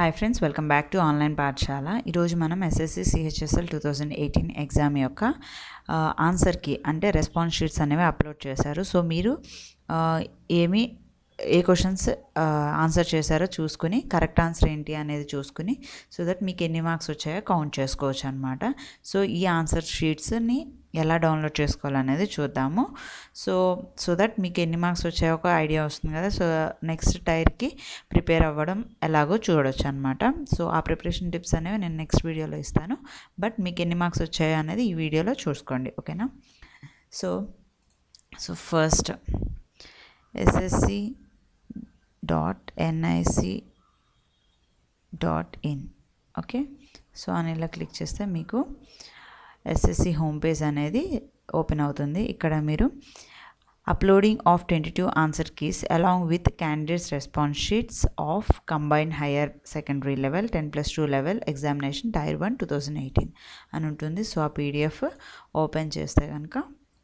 hi friends welcome back to online Pathashala ఈరోజు మనం SSC CHSL two thousand eighteen exam యొక్క ఆ, ఆన్సర్కి అంటే రెస్పాన్స్ షీట్స్ అనేవి అప్లోడ్ చేశారు సో మీరు ఆ, ఏమి ఏ క్వశ్చన్స్ ఆన్సర్ చేశారో చూసుకుని కరెక్ట్ ఆన్సర్ ఏంటి అనేది చూసుకుని సో దట్ మీకు ఎన్ని మార్క్స్ వచ్చాయో కౌంట్ చేసుకోవచ్చు అనమాట సో ఈ ఆన్సర్ షీట్స్ని ఎలా డౌన్లోడ్ చేసుకోవాలనేది చూద్దాము సో సో దట్ మీకు ఎన్ని మార్క్స్ వచ్చాయో ఒక ఐడియా వస్తుంది కదా సో నెక్స్ట్ టైర్కి ప్రిపేర్ అవ్వడం ఎలాగో చూడొచ్చు అనమాట సో ఆ ప్రిపరేషన్ టిప్స్ అనేవి నేను నెక్స్ట్ వీడియోలో ఇస్తాను బట్ మీకు ఎన్ని మార్క్స్ వచ్చాయో అనేది ఈ వీడియోలో చూసుకోండి ఓకేనా so so first SSC dot NIC dot in okay so అని ఇలా క్లిక్ చేస్తే మీకు ఎస్ఎస్సి హోమ్ పేజ్ అనేది ఓపెన్ అవుతుంది ఇక్కడ మీరు uploading of twenty two answer keys along with candidates response sheets of combined higher secondary level ten plus two level examination tier one two thousand eighteen అని ఉంటుంది so ఆ PDF open చేస్తే కనుక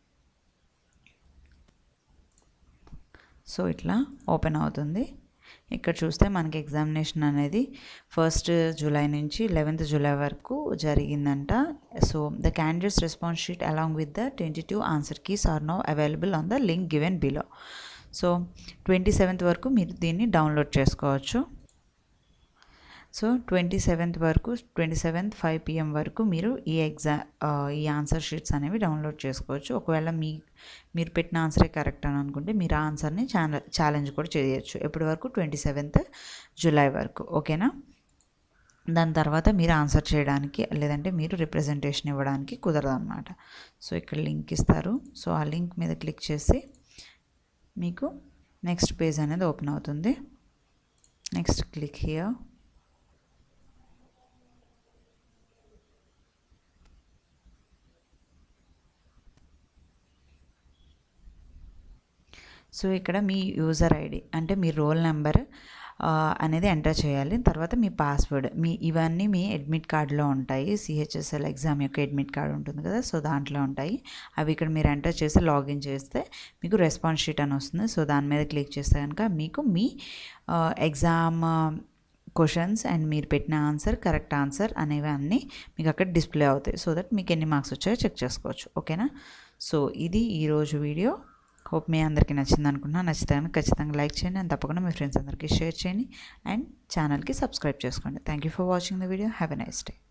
so ఇట్లా open అవుతుంది ఇక్కడ చూస్తే మనకి ఎగ్జామినేషన్ అనేది ఫస్ట్ జూలై నుంచి లెవెన్త్ జూలై వరకు జరిగిందంట so the candidates response sheet along with the twenty two answer keys are no available on the link given below so twenty seventh వరకు మీరు దీన్ని డౌన్లోడ్ చేసుకోవచ్చు సో ట్వంటీ సెవెంత్ వరకు twenty seventh five PM వరకు మీరు ఈ exam ఈ answer sheets అనేవి డౌన్లోడ్ చేసుకోవచ్చు ఒకవేళ మీ మీరు పెట్టిన ఆన్సరే కరెక్ట్ అని అనుకుంటే మీరు ఆ ఆన్సర్ని ఛానల్ ఛాలెంజ్ కూడా చేయొచ్చు ఎప్పటి వరకు ట్వంటీ సెవెంత్ జూలై వరకు ఓకేనా దాని తర్వాత మీరు ఆన్సర్ చేయడానికి లేదంటే మీరు రిప్రజెంటేషన్ ఇవ్వడానికి కుదరదు అనమాట సో ఇక్కడ లింక్ ఇస్తారు సో ఆ లింక్ మీద క్లిక్ చేసి మీకు నెక్స్ట్ పేజ్ అనేది ఓపెన్ అవుతుంది నెక్స్ట్ క్లిక్ హియర్ సో ఇక్కడ మీ యూజర్ ఐడి అంటే మీ రోల్ నెంబర్ అనేది ఎంటర్ చేయాలి తర్వాత మీ పాస్వర్డ్ మీ ఇవన్నీ మీ అడ్మిట్ కార్డులో ఉంటాయి సిహెచ్ఎస్ఎల్ ఎగ్జామ్ యొక్క అడ్మిట్ కార్డు ఉంటుంది కదా సో దాంట్లో ఉంటాయి అవి ఇక్కడ మీరు ఎంటర్ చేసి లాగిన్ చేస్తే మీకు రెస్పాన్స్ షీట్ అని వస్తుంది సో దాని మీద క్లిక్ చేస్తే కనుక మీకు మీ ఎగ్జామ్ క్వశ్చన్స్ అండ్ మీరు పెట్టిన ఆన్సర్ కరెక్ట్ ఆన్సర్ అనేవి అన్నీ మీకు అక్కడ డిస్ప్లే అవుతాయి సో దట్ మీకు ఎన్ని మార్క్స్ వచ్చాయో చెక్ చేసుకోవచ్చు ఓకేనా సో ఇది ఈరోజు వీడియో హోప్ మీ అందరికీ నచ్చింది అనుకున్నా నచ్చితే కనుక ఖచ్చితంగా లైక్ చేయండి అండ్ తప్పకుండా మీ ఫ్రెండ్స్ అందరికీ షేర్ చేయండి అండ్ ఛానల్కి సబ్స్క్రైబ్ చేసుకోండి thank you for watching the video have a nice day